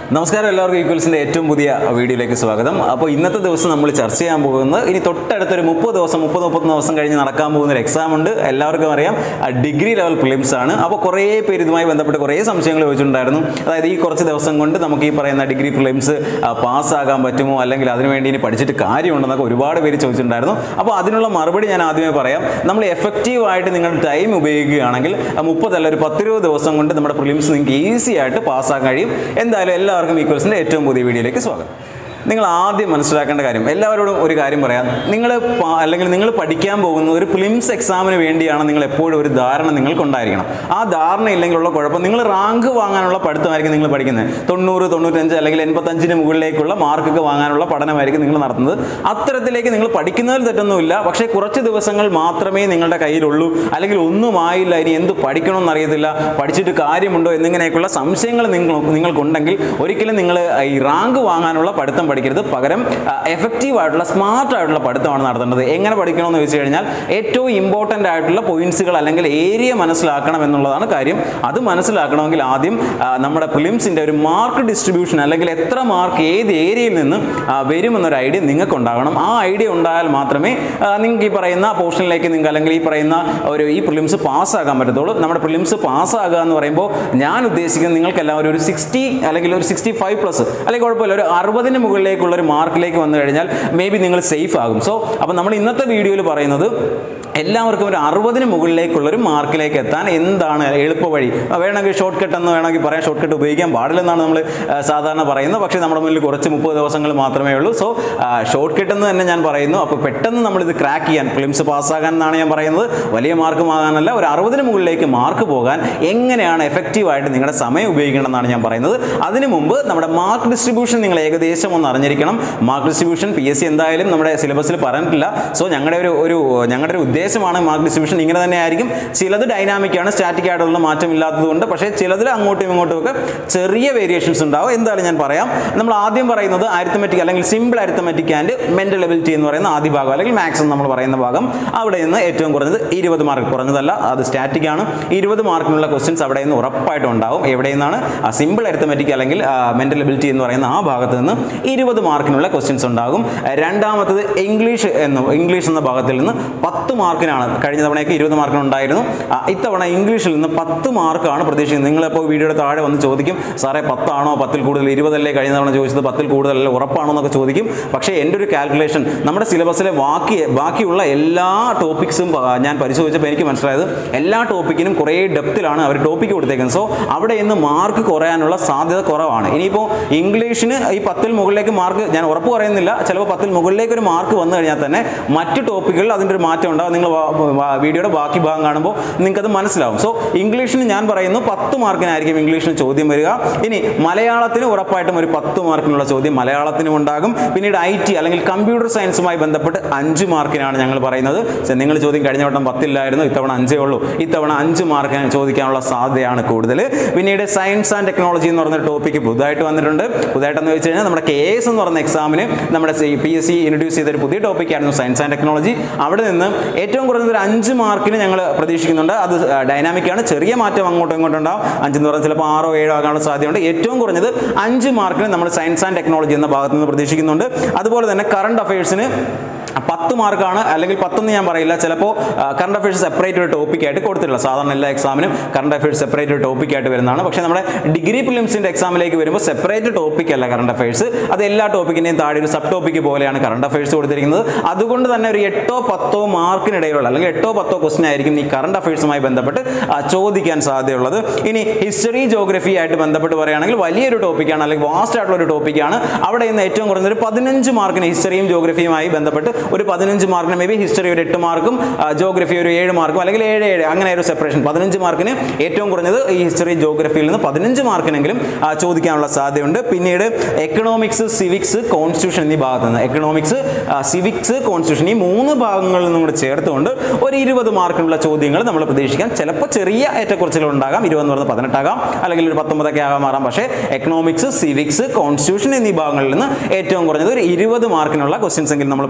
നമസ്കാരം എല്ലാവർക്കും ഈക്വൽസിന്റെ ഏറ്റവും പുതിയ വീഡിയോയിലേക്ക് സ്വാഗതം അപ്പോൾ ഇന്നത്തെ ദിവസം നമ്മൾ ചർച്ച ചെയ്യാൻ പോകുന്നത് ഇനി തൊട്ടടുത്തൊരു മുപ്പത് ദിവസം മുപ്പത് മുപ്പത്തൊന്ന് ദിവസം കഴിഞ്ഞ് നടക്കാൻ പോകുന്ന ഒരു എക്സാം ഉണ്ട് എല്ലാവർക്കും അറിയാം ഡിഗ്രി ലെവൽ പ്രിലിംസ് ആണ് അപ്പോൾ കുറേ പേര് ഇതുമായി ബന്ധപ്പെട്ട് കുറേ സംശയങ്ങൾ ചോദിച്ചിട്ടുണ്ടായിരുന്നു അതായത് ഈ കുറച്ച് ദിവസം കൊണ്ട് നമുക്ക് ഈ പറയുന്ന ഡിഗ്രി പ്രിലിംസ് പാസ്സാകാൻ പറ്റുമോ അല്ലെങ്കിൽ അതിനുവേണ്ടി ഇനി പഠിച്ചിട്ട് കാര്യമുണ്ടെന്നൊക്കെ ഒരുപാട് പേര് ചോദിച്ചിട്ടുണ്ടായിരുന്നു അപ്പോൾ അതിനുള്ള മറുപടി ഞാൻ ആദ്യമേ പറയാം നമ്മൾ എഫക്റ്റീവായിട്ട് നിങ്ങൾ ടൈം ഉപയോഗിക്കുകയാണെങ്കിൽ മുപ്പതല്ല ഒരു പത്തിരുപത് ദിവസം കൊണ്ട് നമ്മുടെ പ്രിലിംസ് നിങ്ങൾക്ക് ഈസി ആയിട്ട് പാസ്സാക്കാൻ കഴിയും എന്തായാലും എല്ലാവർക്കും ഈക്വൽസിൻ്റെ ഏറ്റവും പുതിയ വീഡിയോയിലേക്ക് സ്വാഗതം നിങ്ങൾ ആദ്യം മനസ്സിലാക്കേണ്ട കാര്യം എല്ലാവരോടും ഒരു കാര്യം പറയാം നിങ്ങൾ അല്ലെങ്കിൽ നിങ്ങൾ പഠിക്കാൻ പോകുന്ന ഒരു പ്രിലിംസ് എക്സാമിന് വേണ്ടിയാണ് നിങ്ങൾ എപ്പോഴും ഒരു ധാരണ നിങ്ങൾക്കുണ്ടായിരിക്കണം ആ ധാരണ ഇല്ലെങ്കിലുള്ള കുഴപ്പം നിങ്ങൾ റാങ്ക് വാങ്ങാനുള്ള പഠിത്തമായിരിക്കും നിങ്ങൾ പഠിക്കുന്നത് തൊണ്ണൂറ് തൊണ്ണൂറ്റഞ്ച് അല്ലെങ്കിൽ എൺപത്തഞ്ചിന് മുകളിലേക്കുള്ള മാർക്കൊക്കെ വാങ്ങാനുള്ള പഠനമായിരിക്കും നിങ്ങൾ നടത്തുന്നത് അത്തരത്തിലേക്ക് നിങ്ങൾ പഠിക്കുന്നതിൽ തെറ്റൊന്നുമില്ല പക്ഷേ കുറച്ച് ദിവസങ്ങൾ മാത്രമേ നിങ്ങളുടെ കയ്യിലുള്ളൂ അല്ലെങ്കിൽ ഒന്നുമായില്ല ഇനി എന്ത് പഠിക്കണമെന്ന് അറിയത്തില്ല പഠിച്ചിട്ട് കാര്യമുണ്ടോ എന്നിങ്ങനെയൊക്കെയുള്ള സംശയങ്ങൾ നിങ്ങൾ നിങ്ങൾക്കുണ്ടെങ്കിൽ ഒരിക്കലും നിങ്ങൾ ഈ റാങ്ക് വാങ്ങാനുള്ള പഠിത്തം പഠിക്കരുത് പകരം എഫക്റ്റീവ് ആയിട്ടുള്ള സ്മാർട്ട് ആയിട്ടുള്ള പഠിത്തമാണ് നടത്തേണ്ടത് എങ്ങനെ പഠിക്കണമെന്ന് ചോദിച്ചു കഴിഞ്ഞാൽ ഏറ്റവും ഇമ്പോർട്ടൻ്റ് ആയിട്ടുള്ള പോയിന്റ്സുകൾ അല്ലെങ്കിൽ ഏരിയ മനസ്സിലാക്കണം എന്നുള്ളതാണ് കാര്യം അത് മനസ്സിലാക്കണമെങ്കിൽ ആദ്യം ആ, നമ്മുടെ പ്രിലിംസിൻ്റെ ഒരു മാർക്ക് ഡിസ്ട്രിബ്യൂഷൻ അല്ലെങ്കിൽ എത്ര മാർക്ക് ഏത് ഏരിയയിൽ നിന്ന് ആ, വരുമെന്നൊരു ഐഡിയ നിങ്ങൾക്ക് ഉണ്ടാകണം ആ ഐഡിയ ഉണ്ടായാൽ മാത്രമേ ആ, നിങ്ങൾക്ക് ഈ പറയുന്ന പോർഷനിലേക്ക് നിങ്ങൾക്ക് അല്ലെങ്കിൽ ഈ പറയുന്ന ഒരു ഈ പ്രിലിംസ് പാസ്സാകാൻ പറ്റത്തുള്ളൂ നമ്മുടെ പ്രിലിംസ് പാസ്സാകുക എന്ന് പറയുമ്പോൾ ഞാൻ ഉദ്ദേശിക്കുന്നത് നിങ്ങൾക്ക് എല്ലാവരും ഒരു സിക്സ്റ്റി അല്ലെങ്കിൽ ഒരു സിക്സ്റ്റി ഫൈവ് പ്ലസ് അല്ലെങ്കിൽ കുഴപ്പമില്ല ഒരു അറുപതിന് മുകളിലേക്കുള്ള ഒരു മാർക്കിലേക്ക് വന്നു കഴിഞ്ഞാൽ മേ ബി നിങ്ങൾ സേഫ് ആകും സോ അപ്പോൾ നമ്മൾ ഇന്നത്തെ വീഡിയോയിൽ പറയുന്നത് എല്ലാവർക്കും ഒരു അറുപതിന് മുകളിലേക്കുള്ള ഒരു മാർക്കിലേക്ക് എത്താൻ എന്താണ് എളുപ്പ വഴി ആ, വേണമെങ്കിൽ ഷോർട്ട് കട്ട് എന്ന് വേണമെങ്കിൽ പറയാം ഷോർട്ട് കട്ട് ഉപയോഗിക്കാൻ പാടില്ലെന്നാണ് നമ്മൾ ആ, സാധാരണ പറയുന്നത് പക്ഷേ നമ്മുടെ മുന്നിൽ കുറച്ച് മുപ്പത് ദിവസങ്ങൾ മാത്രമേ ഉള്ളൂ സോ ഷോർട്ട് കട്ട് എന്ന് തന്നെ ഞാൻ പറയുന്നു അപ്പോൾ പെട്ടെന്ന് നമ്മളിത് ക്രാക്ക് ചെയ്യാൻ ഫിലിംസ് പാസ്സാകാൻ എന്നാണ് ഞാൻ പറയുന്നത് വലിയ മാർക്ക് വാങ്ങാനല്ല ഒരു അറുപതിന് മുകളിലേക്ക് മാർക്ക് പോകാൻ എങ്ങനെയാണ് എഫക്റ്റീവായിട്ട് നിങ്ങളുടെ സമയം ഉപയോഗിക്കണം എന്നാണ് ഞാൻ പറയുന്നത് അതിന് മുമ്പ് നമ്മുടെ മാർക്ക് ഡിസ്ട്രിബ്യൂഷൻ നിങ്ങൾ ഏകദേശം ഒന്ന് അറിഞ്ഞിരിക്കണം mark distribution P S C എന്തായാലും നമ്മുടെ സിലബസിൽ പറഞ്ഞിട്ടില്ല സോ ഞങ്ങളുടെ ഒരു ഒരു ഞങ്ങളുടെ ഒരു ഉദ്ദേശമാണ് മാർക്ക് ഡിസ്ട്രിബ്യൂഷൻ ഇങ്ങനെ തന്നെ ആയിരിക്കും ചിലത് ഡൈനാമിക് ആണ് സ്റ്റാറ്റിക് ആയിട്ടുള്ള മാറ്റമില്ലാത്തതുകൊണ്ട് പക്ഷേ ചിലതിൽ അങ്ങോട്ടും ഇങ്ങോട്ടും ഒക്കെ ചെറിയ വേരിയേഷൻസ് ഉണ്ടാവും എന്തായാലും ഞാൻ പറയാം നമ്മൾ ആദ്യം പറയുന്നത് അരിത്തമെറ്റിക് അല്ലെങ്കിൽ simple arithmetic and mental ability എന്ന് പറയുന്ന ആദ്യ ഭാഗം അല്ലെങ്കിൽ മാത്സ് എന്ന് നമ്മൾ പറയുന്ന ഭാഗം അവിടെ നിന്ന് ഏറ്റവും കുറഞ്ഞത് ഇരുപത് മാർക്ക് കുറഞ്ഞതല്ല അത് സ്റ്റാറ്റിക് ആണ് ഇരുപത് മാർക്കിനുള്ള ക്വസ്റ്റ്യൻസ് അവിടെ നിന്ന് ഉറപ്പായിട്ടും ഉണ്ടാവും എവിടെ നിന്നാണ് സിമ്പിൾ അരിത്തമെറ്റിക് അല്ലെങ്കിൽ മെന്റൽ എബിലിറ്റി എന്ന് പറയുന്ന ആ ഭാഗത്ത് നിന്ന് ഇരുപത് മാർക്കിനുള്ള ക്വസ്റ്റ്യൻസ് ഉണ്ടാകും രണ്ടാമത്തത് ഇംഗ്ലീഷ് എന്ന ഇംഗ്ലീഷ് എന്ന ഭാഗത്തിൽ നിന്ന് പത്ത് മാർക്കിനാണ് കഴിഞ്ഞ തവണയൊക്കെ ഇരുപത് മാർക്കിന് ഉണ്ടായിരുന്നു ആ, ഇത്തവണ ഇംഗ്ലീഷിൽ നിന്ന് പത്ത് മാർക്കാണ് പ്രതീക്ഷിക്കുന്നത് നിങ്ങളിപ്പോൾ വീഡിയോയുടെ താഴെ വന്ന് ചോദിക്കും സാറേ പത്താണോ പത്തിൽ കൂടുതൽ ഇരുപതല്ലേ കഴിഞ്ഞ തവണ ചോദിച്ചത് പത്തിൽ കൂടുതലല്ലേ ഉറപ്പാണോ എന്നൊക്കെ ചോദിക്കും പക്ഷേ എൻ്റെ ഒരു കാൽക്കുലേഷൻ നമ്മുടെ സിലബസിലെ ബാക്കി ബാക്കിയുള്ള എല്ലാ ടോപ്പിക്സും ഞാൻ പരിശോധിച്ചപ്പോൾ എനിക്ക് മനസ്സിലായത് എല്ലാ ടോപ്പിക്കിനും കുറേ ഡെപ്തിലാണ് അവർ ടോപ്പിക്ക് കൊടുത്തേക്കുന്നത് സോ അവിടെ നിന്ന് മാർക്ക് കുറയാനുള്ള സാധ്യത കുറവാണ് ഇനിയിപ്പോൾ ഇംഗ്ലീഷിന് ഈ പത്തിൽ മുകളിലേക്ക് മാർക്ക് ഞാൻ ഉറപ്പ് പറയുന്നില്ല ചിലപ്പോൾ പത്തിൽ മുകളിലേക്ക് ഒരു മാർക്ക് വന്നു കഴിഞ്ഞാൽ തന്നെ മറ്റ് ടോപ്പിക്കുകളിൽ അതിൻ്റെ ഒരു മാറ്റം ഉണ്ടാകും നിങ്ങൾ വാ- വാ- വീഡിയോയുടെ ബാക്കി ഭാഗം കാണുമ്പോൾ നിങ്ങൾക്കത് മനസ്സിലാവും സോ ഇംഗ്ലീഷിന് ഞാൻ പറയുന്നു പത്ത് മാർക്കിനായിരിക്കും ഇംഗ്ലീഷിന് ചോദ്യം വരിക ഇനി മലയാളത്തിന് ഉറപ്പായിട്ടും ഒരു പത്ത് മാർക്കിനുള്ള ചോദ്യം മലയാളത്തിനും ഉണ്ടാകും പിന്നീട് ഐ ടി അല്ലെങ്കിൽ കമ്പ്യൂട്ടർ സയൻസുമായി ബന്ധപ്പെട്ട് അഞ്ച് മാർക്കിനാണ് ഞങ്ങൾ പറയുന്നത് പക്ഷേ നിങ്ങൾ ചോദ്യം കഴിഞ്ഞ വട്ടം പത്തില്ലായിരുന്നു ഇത്തവണ അഞ്ചേ ഉള്ളൂ ഇത്തവണ അഞ്ച് മാർക്കിന് ചോദിക്കാനുള്ള സാധ്യതയാണ് കൂടുതൽ പിന്നീട് സയൻസ് ആൻഡ് ടെക്നോളജി എന്ന് പറഞ്ഞ ടോപ്പിക്ക് പുതുതായിട്ട് വന്നിട്ടുണ്ട് പുതുതായിട്ടെന്ന് വെച്ച് കഴിഞ്ഞാൽ നമ്മുടെ കെ എസ് എന്ന് പറഞ്ഞ എക്സാമിന് നമ്മുടെ പി എസ് സി ഇൻട്രൊഡ്യൂസ് ചെയ്ത ഒരു പുതിയ ടോപ്പിക്കായിരുന്നു സയൻസ് ആൻഡ് ടെക്നോളജി അവിടെ നിന്ന് ഏറ്റവും കുറഞ്ഞത് ഒരു അഞ്ച് മാർക്കിന് ഞങ്ങൾ പ്രതീക്ഷിക്കുന്നുണ്ട് അത് ഡൈനാമിക് ആണ് ചെറിയ മാറ്റം അങ്ങോട്ടും ഇങ്ങോട്ടും ഉണ്ടാവും അഞ്ചെന്ന് പറഞ്ഞാൽ ചിലപ്പോൾ ആറോ ഏഴോ ആകാനുള്ള സാധ്യതയുണ്ട് ഏറ്റവും കുറഞ്ഞത് അഞ്ച് മാർക്കിന് നമ്മൾ സയൻസ് ആൻഡ് ടെക്നോളജി എന്ന ഭാഗത്ത് നിന്ന് പ്രതീക്ഷിക്കുന്നുണ്ട് അതുപോലെ തന്നെ കറണ്ട് അഫയേഴ്സിന് പത്ത് മാർക്കാണ് അല്ലെങ്കിൽ പത്തൊന്ന് ഞാൻ പറയില്ല ചിലപ്പോൾ കറണ്ട് അഫയേഴ്സ് സെപ്പറേറ്റ് ഒരു ടോപ്പിക് ആയിട്ട് കൊടുത്തിട്ടില്ല സാധാരണ എല്ലാ എക്സാമിനും കറണ്ട് അഫയേഴ്സ് സെപ്പറേറ്റ് ഒരു ടോപ്പിക് ആയിട്ട് വരുന്നതാണ് പക്ഷേ നമ്മുടെ ഡിഗ്രി പ്രിലിംസിൻ്റെ എക്സാമിലേക്ക് വരുമ്പോൾ സെപ്പറേറ്റ് ടോപ്പിക് അല്ല കറണ്ട് അഫയേഴ്സ് അത് എല്ലാ ടോപ്പിക്കിൻ്റെയും താഴെ ഒരു സബ് ടോപ്പിക്ക് പോലെയാണ് കറണ്ട് അഫയേഴ്സ് കൊടുത്തിരിക്കുന്നത് അതുകൊണ്ട് തന്നെ ഒരു എട്ടോ പത്തോ മാർക്കിനിടയിലുള്ള അല്ലെങ്കിൽ എട്ടോ പത്തോ ക്വസ്റ്റൻ ആയിരിക്കും ഈ കറണ്ട് അഫയേഴ്സുമായി ബന്ധപ്പെട്ട് ആ, ചോദിക്കാൻ സാധ്യതയുള്ളത് ഇനി ഹിസ്റ്ററി ജോഗ്രഫി ആയിട്ട് ബന്ധപ്പെട്ട് പറയുകയാണെങ്കിൽ വലിയൊരു ടോപ്പിക്കാണ് അല്ലെങ്കിൽ വാസ്റ്റ് ആയിട്ടുള്ള ഒരു ടോപ്പിക്കാണ് അവിടെ നിന്ന് ഏറ്റവും കുറഞ്ഞ ഒരു പതിനഞ്ച് മാർക്കിന് ഹിസ്റ്ററിയും ജോഗ്രഫിയുമായി ബന്ധപ്പെട്ട് ഒരു പതിനഞ്ച് മാർക്കിന് മേ ബി ഹിസ്റ്ററി ഒരു എട്ട് മാർക്കും ജോഗ്രഫി ഒരു ഏഴ് മാർക്കും അല്ലെങ്കിൽ ഏഴ് ഏഴ് അങ്ങനെ ഒരു സെപ്പറേഷൻ പതിനഞ്ച് മാർക്കിന് ഏറ്റവും കുറഞ്ഞത് ഈ ഹിസ്റ്ററി ജോഗ്രഫിയിൽ നിന്ന് പതിനഞ്ച് മാർക്കിനെങ്കിലും ആ, ചോദിക്കാനുള്ള സാധ്യതയുണ്ട് പിന്നീട് എക്കണോമിക്സ് സിവിക്സ് കോൺസ്റ്റിറ്റ്യൂഷൻ എന്നീ ഭാഗത്ത് നിന്ന് എക്കണോമിക്സ് സിവിക്സ് കോൺസ്റ്റിറ്റ്യൂഷൻ ഈ മൂന്ന് ഭാഗങ്ങളിൽ നിന്നും കൂടെ ചേർത്തുകൊണ്ട് ഒരു ഇരുപത് മാർക്കിനുള്ള ചോദ്യങ്ങൾ നമ്മൾ പ്രതീക്ഷിക്കാം ചിലപ്പോൾ ചെറിയ ഏറ്റക്കുറച്ചുകൾ ഉണ്ടാകാം ഇരുപത് എന്ന് പറഞ്ഞാൽ പതിനെട്ടാകാം അല്ലെങ്കിൽ ഒരു പത്തൊമ്പതൊക്കെ ആകാൻ മാറാം പക്ഷേ എക്കണോമിക്സ് സിവിക്സ് കോൺസ്റ്റിറ്റ്യൂഷൻ എന്നീ ഭാഗങ്ങളിൽ നിന്ന് ഏറ്റവും കുറഞ്ഞത് ഒരു ഇരുപത് മാർക്കിനുള്ള ക്വസ്റ്റ്യൻസ് എങ്കിലും നമ്മൾ പ്രതീക്ഷിക്കണം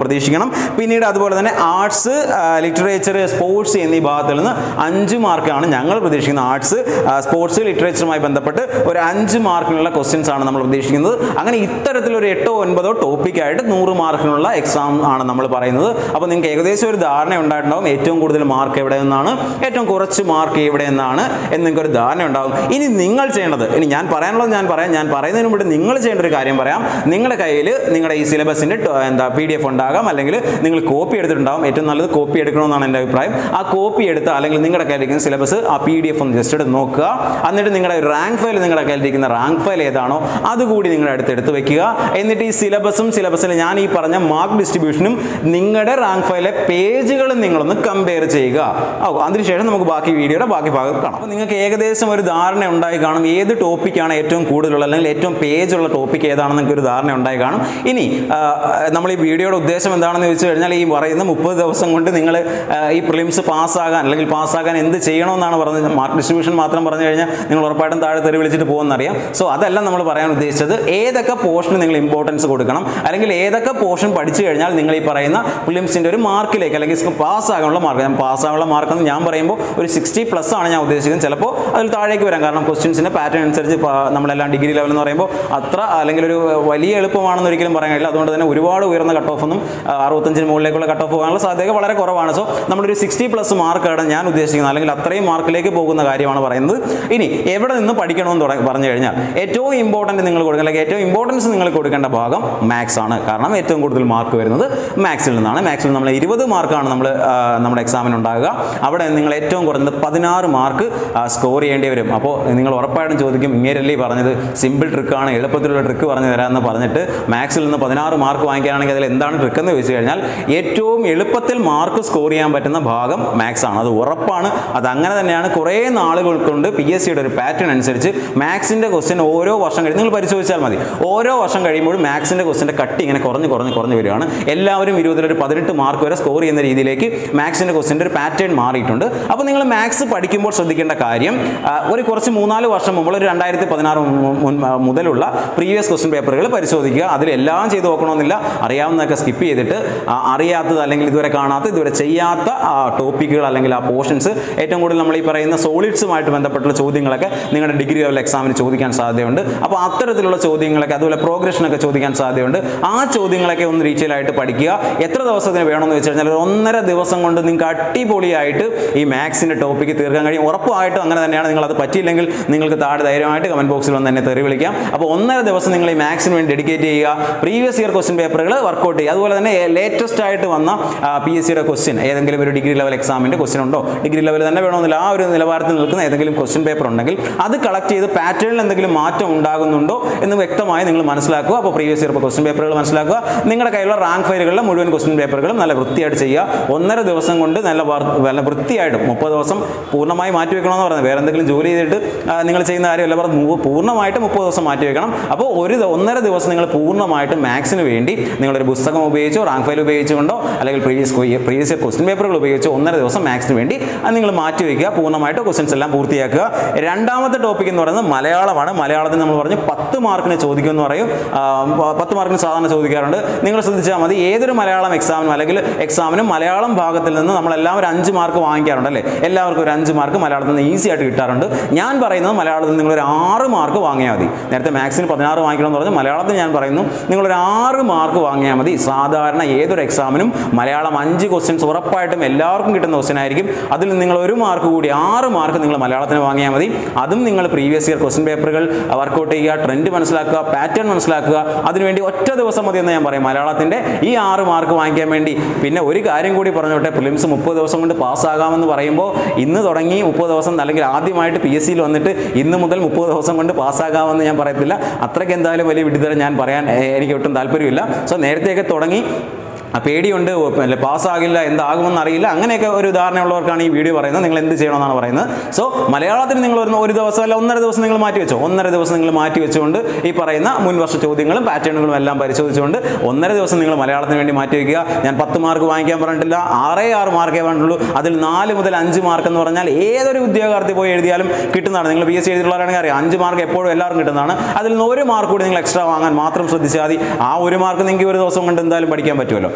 പഠിക്കണം പിന്നീട് അതുപോലെ തന്നെ ആർട്സ് ലിറ്ററേച്ചർ സ്പോർട്സ് എന്നീ ഭാഗത്തിൽ നിന്ന് അഞ്ച് മാർക്കാണ് ഞങ്ങൾ പ്രതീക്ഷിക്കുന്ന ആർട്സ് സ്പോർട്സ് ലിറ്ററേച്ചറുമായി ബന്ധപ്പെട്ട് ഒരു അഞ്ച് മാർക്കിനുള്ള ക്വസ്റ്റ്യൻസ് ആണ് നമ്മൾ പ്രതീക്ഷിക്കുന്നത് അങ്ങനെ ഇത്തരത്തിലൊരു എട്ടോ ഒൻപതോ ടോപ്പിക്കായിട്ട് നൂറ് മാർക്കിനുള്ള എക്സാം ആണ് നമ്മൾ പറയുന്നത് അപ്പോൾ നിങ്ങൾക്ക് ഏകദേശം ഒരു ധാരണ ഉണ്ടായിട്ടുണ്ടാവും ഏറ്റവും കൂടുതൽ മാർക്ക് എവിടെ നിന്നാണ് ഏറ്റവും കുറച്ച് മാർക്ക് എവിടെ നിന്നാണ് എന്ന് നിങ്ങൾക്ക് ഒരു ധാരണ ഉണ്ടാവും ഇനി നിങ്ങൾ ചെയ്യേണ്ടത് ഇനി ഞാൻ പറയാനുള്ളത് ഞാൻ പറയാം ഞാൻ പറയുന്നതിന് മുമ്പ് നിങ്ങൾ ചെയ്യേണ്ട ഒരു കാര്യം പറയാം നിങ്ങളുടെ കയ്യിൽ നിങ്ങളുടെ ഈ സിലബസിൻ്റെ എന്താ പി ഡി എഫ് ഉണ്ടാകാം അല്ലെങ്കിൽ നിങ്ങൾ കോപ്പി എടുത്തിട്ടുണ്ടാവും ഏറ്റവും നല്ലത് കോപ്പി എടുക്കണമെന്നാണ് എൻ്റെ അഭിപ്രായം ആ കോപ്പി എടുത്ത് അല്ലെങ്കിൽ നിങ്ങളുടെ കയ്യിലിരിക്കുന്ന സിലബസ് ആ പി ഡി എഫ് ഒന്ന് ജസ്റ്റ് എടുത്ത് നോക്കുക എന്നിട്ട് നിങ്ങളുടെ റാങ്ക് ഫയൽ നിങ്ങളുടെ കയ്യിലിരിക്കുന്ന റാങ്ക് ഫയൽ ഏതാണോ അതുകൂടി നിങ്ങളുടെ അടുത്ത് എടുത്ത് വെക്കുക എന്നിട്ട് ഈ സിലബസും സിലബസിൽ ഞാൻ ഈ പറഞ്ഞ മാർക്ക് ഡിസ്ട്രിബ്യൂഷനും നിങ്ങളുടെ റാങ്ക് ഫയലിലെ പേജുകളും നിങ്ങളൊന്ന് കമ്പയർ ചെയ്യുക ഓ അതിനുശേഷം നമുക്ക് ബാക്കി വീഡിയോയുടെ ബാക്കി ഭാഗത്ത് കാണാം അപ്പോൾ നിങ്ങൾക്ക് ഏകദേശം ഒരു ധാരണ ഉണ്ടായി കാണും ഏത് ടോപ്പിക്കാണ് ഏറ്റവും കൂടുതലുള്ള അല്ലെങ്കിൽ ഏറ്റവും പേജുള്ള ടോപ്പിക് ഏതാണെന്ന് നിങ്ങൾക്ക് ഒരു ധാരണ ഉണ്ടായി കാണും ഇനി ആ, നമ്മൾ ഈ വീഡിയോയുടെ ഉദ്ദേശം എന്താണെന്ന് ചോദിച്ചു കഴിഞ്ഞാൽ ഈ പറയുന്ന മുപ്പത് ദിവസം കൊണ്ട് നിങ്ങൾ ഈ പ്രിലിംസ് പാസ്സാകാൻ അല്ലെങ്കിൽ പാസ്സാകാൻ എന്ത് ചെയ്യണമെന്നാണ് പറഞ്ഞത് മാർക്ക് ഡിസ്ട്രിബ്യൂഷൻ മാത്രം പറഞ്ഞു കഴിഞ്ഞാൽ നിങ്ങൾ ഉറപ്പായിട്ടും താഴെ തെറി വിളിച്ചിട്ട് പോകുമെന്നറിയാം സോ അതല്ല നമ്മൾ പറയാൻ ഉദ്ദേശിച്ചത് ഏതൊക്കെ പോർഷന് നിങ്ങൾ ഇമ്പോർട്ടൻസ് കൊടുക്കണം അല്ലെങ്കിൽ ഏതൊക്കെ പോർഷൻ പഠിച്ചു കഴിഞ്ഞാൽ നിങ്ങൾ ഈ പറയുന്ന പ്രിലിംസിൻ്റെ ഒരു മാർക്കിലേക്ക് അല്ലെങ്കിൽ പാസ്സാകാനുള്ള മാർക്ക് ഞാൻ പാസ്സാകാനുള്ള മാർക്ക് എന്ന് ഞാൻ പറയുമ്പോൾ ഒരു സിക്സ്റ്റി പ്ലസ് ആണ് ഞാൻ ഉദ്ദേശിക്കുന്നത് ചിലപ്പോൾ അതിൽ താഴേക്ക് വരാം കാരണം ക്വസ്റ്റ്യൻസിൻ്റെ പാറ്റേൺ അനുസരിച്ച് പ- നമ്മളെല്ലാം ഡിഗ്രി ലെവൽ എന്ന് പറയുമ്പോൾ അത്ര അല്ലെങ്കിൽ ഒരു വലിയ എളുപ്പമാണെന്ന് ഒരിക്കലും പറയാൻ കഴിയില്ല അതുകൊണ്ട് തന്നെ ഒരുപാട് ഉയർന്ന കട്ട് ഓഫ് ഒന്നും ആ, അറുപത്തഞ്ചിന് മുകളിലേക്കുള്ള കട്ട് ഓഫ് പോകാനുള്ള സാധ്യത വളരെ കുറവാണ് സോ നമ്മളൊരു സിക്സ്റ്റി പ്ലസ് മാർക്കാണ് ഞാൻ ഉദ്ദേശിക്കുന്നത് അല്ലെങ്കിൽ അത്രയും മാർക്കിലേക്ക് പോകുന്ന കാര്യമാണ് പറയുന്നത് ഇനി എവിടെ നിന്ന് പഠിക്കണമെന്ന് തുടങ്ങി പറഞ്ഞു കഴിഞ്ഞാൽ ഏറ്റവും ഇമ്പോർട്ടൻറ്റ് നിങ്ങൾ കൊടുക്കുക അല്ലെങ്കിൽ ഏറ്റവും ഇമ്പോർട്ടൻസ് നിങ്ങൾ കൊടുക്കേണ്ട ഭാഗം മാത്സ് ആണ് കാരണം ഏറ്റവും കൂടുതൽ മാർക്ക് വരുന്നത് മാത്സിൽ നിന്നാണ് മാത്സിൽ നമ്മൾ ഇരുപത് മാർക്കാണ് നമ്മൾ ആ, നമ്മുടെ എക്സാമിന് ഉണ്ടാകുക അവിടെ നിങ്ങൾ ഏറ്റവും കുറഞ്ഞത് പതിനാറ് മാർക്ക് സ്കോർ ചെയ്യേണ്ടി വരും അപ്പോൾ നിങ്ങൾ ഉറപ്പായിട്ടും ചോദിക്കും ഇങ്ങേരല്ലേ പറഞ്ഞത് സിമ്പിൾ ട്രിക്കാണ് എളുപ്പത്തിലുള്ള ട്രിക്ക് പറഞ്ഞു തരാമെന്ന് പറഞ്ഞിട്ട് മാത്സിൽ നിന്ന് പതിനാറ് മാർക്ക് വാങ്ങിക്കാനാണെങ്കിൽ അതിൽ എന്താണ് ട്രിക്ക് എന്ന് ചോദിച്ചു കഴിഞ്ഞാൽ ഏറ്റവും എളുപ്പത്തിൽ മാർക്ക് സ്കോർ ചെയ്യാൻ പറ്റുന്ന ഭാഗം മാത്സ് ആണ് അത് ഉറപ്പാണ് അത് അങ്ങനെ തന്നെയാണ് കുറേ നാളുകൾ കൊണ്ട് പി എസ് സിയുടെ ഒരു പാറ്റേൺ അനുസരിച്ച് മാത്സിൻ്റെ ക്വസ്റ്റ്യൻ ഓരോ വർഷം കഴിയും നിങ്ങൾ പരിശോധിച്ചാൽ മതി ഓരോ വർഷം കഴിയുമ്പോഴും മാത്സിൻ്റെ ക്വസ്റ്റ്യൻ്റെ കട്ടി ഇങ്ങനെ കുറഞ്ഞ് കുറഞ്ഞ് കുറഞ്ഞ് വരികയാണ് എല്ലാവരും ഇരുപതിലൊരു പതിനെട്ട് മാർക്ക് വരെ സ്കോർ ചെയ്യുന്ന രീതിയിലേക്ക് മാത്സിൻ്റെ ക്വസ്റ്റ്യൻ്റെ ഒരു പാറ്റേൺ മാറിയിട്ടുണ്ട് അപ്പോൾ നിങ്ങൾ മാത്സ് പഠിക്കുമ്പോൾ ശ്രദ്ധിക്കേണ്ട കാര്യം ആ, ഒരു കുറച്ച് മൂന്നാല് വർഷം മുമ്പ് ഒരു രണ്ടായിരത്തി പതിനാറ് മുതലുള്ള പ്രീവിയസ് ക്വസ്റ്റ്യൻ പേപ്പറുകൾ പരിശോധിക്കുക അതിലെല്ലാം ചെയ്ത് നോക്കണമെന്നില്ല അറിയാവുന്നതൊക്കെ സ്കിപ്പ് ചെയ്തിട്ട് ആ, അറിയാത്തത് അല്ലെങ്കിൽ ഇതുവരെ കാണാത്ത ഇതുവരെ ചെയ്യാത്ത ടോപ്പിക്കുകൾ അല്ലെങ്കിൽ ആ പോർഷൻസ് ഏറ്റവും കൂടുതൽ നമ്മൾ ഈ പറയുന്ന സോളിഡ്സുമായിട്ട് ബന്ധപ്പെട്ടുള്ള ചോദ്യങ്ങളൊക്കെ നിങ്ങളുടെ ഡിഗ്രി ലെവൽ എക്സാമിന് ചോദിക്കാൻ സാധ്യതയുണ്ട് അപ്പോൾ അത്തരത്തിലുള്ള ചോദ്യങ്ങളൊക്കെ അതുപോലെ പ്രോഗ്രഷനൊക്കെ ചോദിക്കാൻ സാധ്യതയുണ്ട് ആ ചോദ്യങ്ങളൊക്കെ ഒന്ന് ഡീറ്റെയിൽ ആയിട്ട് പഠിക്കുക എത്ര ദിവസത്തിന് വേണമെന്ന് വെച്ച് കഴിഞ്ഞാൽ ഒരു ഒന്നര ദിവസം കൊണ്ട് നിങ്ങൾക്ക് അടിപൊളിയായിട്ട് ഈ മാത്സിൻ്റെ ടോപ്പിക്ക് തീർക്കാൻ കഴിയും ഉറപ്പായിട്ടും അങ്ങനെ തന്നെയാണ് നിങ്ങൾ അത് പറ്റിയില്ലെങ്കിൽ നിങ്ങൾക്ക് താഴെ ധൈര്യമായിട്ട് കമൻറ്റ് ബോക്സിൽ വന്ന് എന്നെ തെറി വിളിക്കാം അപ്പോൾ ഒന്നര ദിവസം നിങ്ങൾ ഈ മാത്സിന് വേണ്ടി ഡെഡിക്കേറ്റ് ചെയ്യുക പ്രീവിയസ് ഇയർ ക്വസ്റ്റ്യൻ പേപ്പറുകൾ വർക്കൗട്ട് ചെയ്യുക അതുപോലെ തന്നെ ലേറ്റസ്റ്റ് ആയിട്ട് വന്ന പി എസ് സിയുടെ ക്വസ്റ്റ്യൻ ഏതെങ്കിലും ഒരു ഡിഗ്രി ലെവൽ എക്സാമിൻ്റെ ക്വസ്റ്റ്യൻ ഉണ്ടോ ഡിഗ്രി ലെവൽ തന്നെ വേണമെന്നില്ല ആ ഒരു നിലവാരത്തിൽ നിൽക്കുന്ന ഏതെങ്കിലും ക്വസ്റ്റ്യൻ പേപ്പർ ഉണ്ടെങ്കിൽ അത് കളക്ട് ചെയ്ത് പാറ്റേണിൽ എന്തെങ്കിലും മാറ്റം ഉണ്ടാകുന്നുണ്ടോ എന്ന് വ്യക്തമായി നിങ്ങൾ മനസ്സിലാക്കുക അപ്പോൾ പ്രീവിയസ് ഇയർ ക്വസ്റ്റ്യൻ പേപ്പറുകൾ മനസ്സിലാക്കുക നിങ്ങളുടെ കയ്യിലുള്ള റാങ്ക് ഫയലുകളിലെ മുഴുവൻ ക്വസ്റ്റ്യൻ പേപ്പറുകളും നല്ല വൃത്തിയായിട്ട് ചെയ്യുക ഒന്നര ദിവസം കൊണ്ട് നല്ല വർ- നല്ല വൃത്തിയായിട്ട് മുപ്പത് ദിവസം പൂർണ്ണമായി മാറ്റി വെക്കണമെന്ന് പറയുന്നത് വേറെ എന്തെങ്കിലും ജോലി ചെയ്തിട്ട് ആ, നിങ്ങൾ ചെയ്യുന്ന കാര്യമല്ല പറഞ്ഞു മൂ- പൂർണ്ണമായിട്ട് മുപ്പത് ദിവസം മാറ്റി വെക്കണം അപ്പോൾ ഒരു ദ- ഒന്നര ദിവസം നിങ്ങൾ പൂർണ്ണമായിട്ട് മാത്സിന് വേണ്ടി നിങ്ങളൊരു പുസ്തകം ഉപയോഗിച്ചോ റാങ്ക് ഫയൽ ഉപയോഗിച്ചുകൊണ്ടോ അല്ലെങ്കിൽ പ്രീവിയസ് പ്രീവിയസ് ഇയർ ക്വസ്റ്റ്യൻ പേപ്പറുകൾ ഉപയോഗിച്ചോ ഒന്നര ദിവസം മാത്സിന് വേണ്ടി അത് നിങ്ങൾ മാറ്റി വയ്ക്കുക പൂർണ്ണമായിട്ട് ക്വസ്റ്റ്യൻസ് എല്ലാം പൂർത്തിയാക്കുക രണ്ടാമത്തെ ടോപ്പിക് എന്ന് പറയുന്നത് മലയാളമാണ് മലയാളത്തിൽ നമ്മൾ പറഞ്ഞു പത്ത് മാർക്കിന് ചോദിക്കുമെന്ന് പറയും ആ, പ- പത്ത് മാർക്കിന് സാധാരണ ചോദിക്കാറുണ്ട് നിങ്ങൾ ശ്രദ്ധിച്ചാൽ മതി ഏതൊരു മലയാളം എക്സാമിനും അല്ലെങ്കിൽ എക്സാമിനും മലയാളം ഭാഗത്തിൽ നിന്ന് നമ്മളെല്ലാം ഒരു അഞ്ച് മാർക്ക് വാങ്ങിക്കാറുണ്ട് അല്ലേ എല്ലാവർക്കും ഒരു അഞ്ച് മാർക്ക് മലയാളത്തിൽ നിന്ന് ഈസി ആയിട്ട് കിട്ടാറുണ്ട് ഞാൻ പറയുന്നത് മലയാളത്തിൽ നിങ്ങൾ ഒരു ആറ് മാർക്ക് വാങ്ങിയാൽ മതി നേരത്തെ മാത്സിന് പതിനാറ് വാങ്ങിക്കണം എന്ന് പറഞ്ഞു മലയാളത്തിൽ ഞാൻ പറയുന്നു നിങ്ങളൊരു ആറ് മാർക്ക് വാങ്ങിയാൽ മതി സാധാരണ ഏതൊരു എക്സാമിനും മലയാളം അഞ്ച് ക്വസ്റ്റ്യൻസ് ഉറപ്പായിട്ടും എല്ലാവർക്കും കിട്ടുന്ന ക്വസ്റ്റ്യൻ ആയിരിക്കും അതിൽ നിങ്ങൾ ഒരു മാർക്ക് കൂടി ആറ് മാർക്ക് നിങ്ങൾ മലയാളത്തിന് വാങ്ങിയാൽ മതി അതും നിങ്ങൾ പ്രീവിയസ് ഇയർ ക്വസ്റ്റ്യൻ പേപ്പറുകൾ വർക്കൗട്ട് ചെയ്യുക ട്രെൻഡ് മനസ്സിലാക്കുക പാറ്റേൺ മനസ്സിലാക്കുക അതിനുവേണ്ടി ഒറ്റ ദിവസം മതി എന്ന് ഞാൻ പറയും മലയാളത്തിൻ്റെ ഈ ആറ് മാർക്ക് വാങ്ങിക്കാൻ വേണ്ടി പിന്നെ ഒരു കാര്യം കൂടി പറഞ്ഞോട്ടെ പ്രിലിംസ് മുപ്പത് ദിവസം കൊണ്ട് പാസ്സാകാമെന്ന് പറയുമ്പോൾ ഇന്ന് തുടങ്ങി മുപ്പത് ദിവസം അല്ലെങ്കിൽ ആദ്യമായിട്ട് പി എസ് സിയിൽ വന്നിട്ട് ഇന്ന് മുതൽ മുപ്പത് ദിവസം കൊണ്ട് പാസ്സാകാമെന്ന് ഞാൻ പറയത്തില്ല അത്രയ്ക്ക് എന്തായാലും വലിയ വിടുതരം ഞാൻ പറയാൻ ഏഹ്, എനിക്ക് ഒട്ടും താല്പര്യമില്ല സോ നേരത്തെയൊക്കെ തുടങ്ങി ആ പേടിയുണ്ട് ഓ, അല്ല പാസ്സാകില്ല എന്താകുമെന്ന് അറിയില്ല അങ്ങനെയൊക്കെ ഒരു ധാരണയുള്ളവർക്കാണ് ഈ വീഡിയോ പറയുന്നത് നിങ്ങൾ എന്ത് ചെയ്യണമെന്നാണ് പറയുന്നത് സോ മലയാളത്തിന് നിങ്ങൾ ഒരു ഒരു ദിവസം അല്ല ഒന്നര ദിവസം നിങ്ങൾ മാറ്റി വെച്ചോ ഒന്നര ദിവസം നിങ്ങൾ മാറ്റി വെച്ചുകൊണ്ട് ഈ പറയുന്ന മുൻവർഷ ചോദ്യങ്ങളും പാറ്റേണുകളും എല്ലാം പരിശോധിച്ചുകൊണ്ട് ഒന്നര ദിവസം നിങ്ങൾ മലയാളത്തിന് വേണ്ടി മാറ്റി വയ്ക്കുക ഞാൻ പത്ത് മാർക്ക് വാങ്ങിക്കാൻ പറഞ്ഞിട്ടില്ല ആറേ ആറ് മാർക്കേ വേണ്ടുള്ളൂ അതിൽ നാല് മുതൽ അഞ്ച് മാർക്ക് എന്ന് പറഞ്ഞാൽ ഏതൊരു ഉദ്യോഗാർത്ഥി പോയി എഴുതിയാലും കിട്ടുന്നതാണ് നിങ്ങൾ പി എസ് സി എഴുതിയിട്ടുള്ളവരാണെങ്കിൽ അറിയാം അഞ്ച് മാർക്ക് എപ്പോഴും എല്ലാവർക്കും കിട്ടുന്നതാണ് അതിൽ നിന്ന് ഒരു മാർക്ക് കൂടി നിങ്ങൾ എക്സ്ട്രാ വാങ്ങാൻ മാത്രം ശ്രദ്ധിച്ചാൽ മതി ആ ഒരു മാർക്ക് നിങ്ങൾക്ക് ഒരു ദിവസം കൊണ്ട് എന്തായാലും പഠിക്കാൻ പറ്റുമല്ലോ